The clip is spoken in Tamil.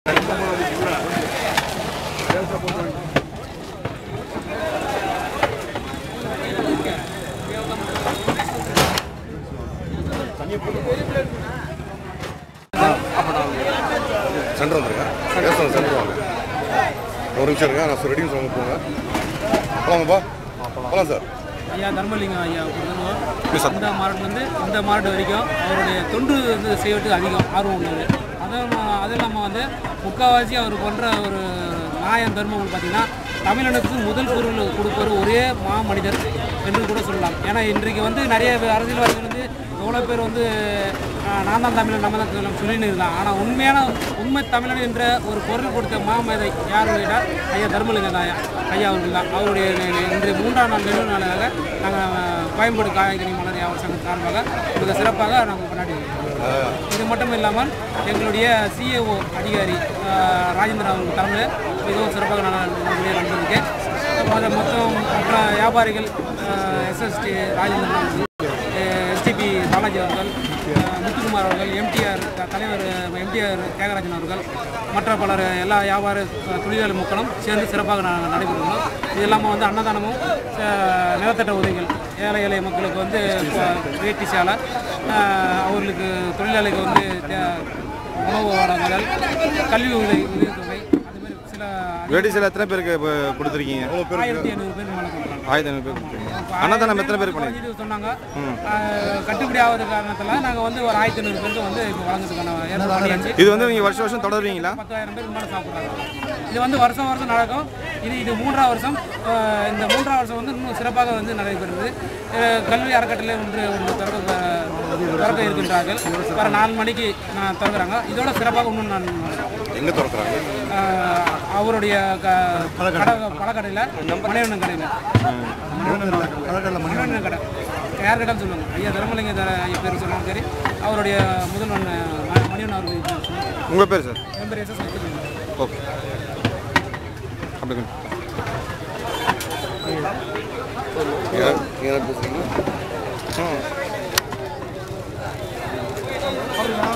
சென்டர் வந்திருக்கேன் பேசுகிறேன் சென்டர் வாங்க ஒரு நிமிஷம் இருங்க நான் ரெடியும் சொல்லுங்க போங்க போலாமாப்பா போகலாம் சார் ஐயா தர்மலிங்கம் ஐயா Yes, sir. கொடுத்துருவோம் இந்த மாவட்டத்துலேருந்து இந்த மாவட்டம் வரைக்கும் அவருடைய தொண்டு வந்து செய்யறதுக்கு அதிகம் ஆர்வம் உள்ளது அதுவும் அது இல்லாமல் வந்து முக்கால்வாசி அவர் பண்ணுற ஒரு நியாயம் தர்மம் பார்த்தீங்கன்னா தமிழனுக்கு முதல் பொருள் கொடுப்பவர் ஒரே மா மனிதர் என்று கூட சொல்லலாம் ஏன்னா இன்றைக்கு வந்து நிறைய அரசியல்வாதிகள் வந்து எவ்வளோ பேர் வந்து ஆஹ், நான் தான் தமிழன் நம்ம தான் தமிழன் சொல்லின்னு இருக்கலாம் ஆனால் உண்மையான உண்மை தமிழன் என்ற ஒரு பொருள் கொடுத்த மாமேதை யார் கேட்டால் ஐயா தர்மலிங்கம் தான் ஐயா ஐயா அவர்கள் தான் அவருடைய இன்று மூன்றாம் நாள் நினைவு நாளாக நாங்கள் கோயம்பேடு காய்கறி மலர் வியாபார சங்க சார்பாக மிக சிறப்பாக நாங்கள் கொண்டாடி வருகிறோம். இது மட்டும் இல்லாமல் எங்களுடைய சிஏஓ அதிகாரி ஆஹ், ராஜேந்திரன் அவர்கள் தலைமையில் மிகவும் சிறப்பாக நான் நல்லபடியாக நடந்திருக்கேன் அது மொத்தம் மற்ற வியாபாரிகள் எஸ்எஸ்டி ராஜேந்திரன் அவர்கள் எஸ்டிபி பாலாஜி அவர்கள் அஹ், முத்துக்குமார் அவர்கள் எம்டிஆர் தலைவர் எம்டிஆர் தியாகராஜன் அவர்கள் மற்ற பலர் எல்லா வியாபார அஹ், தொழிலாளி மக்களும் சேர்ந்து சிறப்பாக ந- நடைபெறுகிறோம் இது இல்லாமல் வந்து அன்னதானமும் அஹ், நிலத்தட்ட உதவிகள் ஏழை எளிய மக்களுக்கு வந்து அஹ், வேட்டி சேலை அஹ், அவர்களுக்கு தொழிலாளிக்கு வந்து தே- உணவு வழங்குதல் கல்வி உதவி உதவித்தொகை அது மாதிரி சில வேட்டி சேலை எத்தனை பேருக்கு இப்போ கொடுத்துருக்கீங்க ஆயிரத்தி ஐநூறு பேர் மேலே கொடுக்குறாங்க ஆயிரத்தி ஐநூறு பேர் கொடுத்துருக்கீங்க அன்னதானம் எத்தனை பேருக்கு பண்ணி குறைஞ்சிட்டு சொன்னாங்க ஆஹ் கட்டுப்படி ஆகாத காரணத்தில் நாங்கள் வந்து ஒரு ஆயிரத்தி ஐநூறு பேருக்கு வந்து இப்போ வழங்குறதுக்கான ஏற்பாடு பண்ணியாச்சு இது வந்து நீங்கள் வருஷம் வருஷம் தொடருவீங்களா பத்தாயிரம் பேருக்கு மேலே சாப்பிட்றாங்க இது வந்து வருஷம் வருஷம் நடக்கும் இது இது மூன்றாவது வருஷம் ஆஹ் இந்த மூன்றாவது வருஷம் வந்து இன்னும் சிறப்பாக வந்து நடைபெறுது ஆஹ் கல்வி அறக்கட்டளை ஒன்று ஒன்று திறக்க திறக்க இருக்கின்றார்கள் வர நாலு மணிக்கு நான் திறக்கிறாங்க இதோட சிறப்பாக இன்னும் நான் எங்கே திறக்கிறாங்க ஆஹ் அவருடைய க கடை பழக்கடையில் மணிவண்ணன் கடையில் மணிவண்ணன் கடை யார் கடைன்னு சொல்லுவாங்க ஐயா தர்மலிங்க த- ஐயா பேர் சொன்னாலும் சரி அவருடைய முதல்வன் ம- மணிவண்ணன் அவர்கள் பேர் சொல்லுவாங்க. உங்கள் பேர் சார் என் பேர் எஸ் எஸ் வைத்தியலிங்கம். ஓகே அப்படி கொஞ்சம். யார் நீங்கள் என்ன பேசுகிறீங்க ம்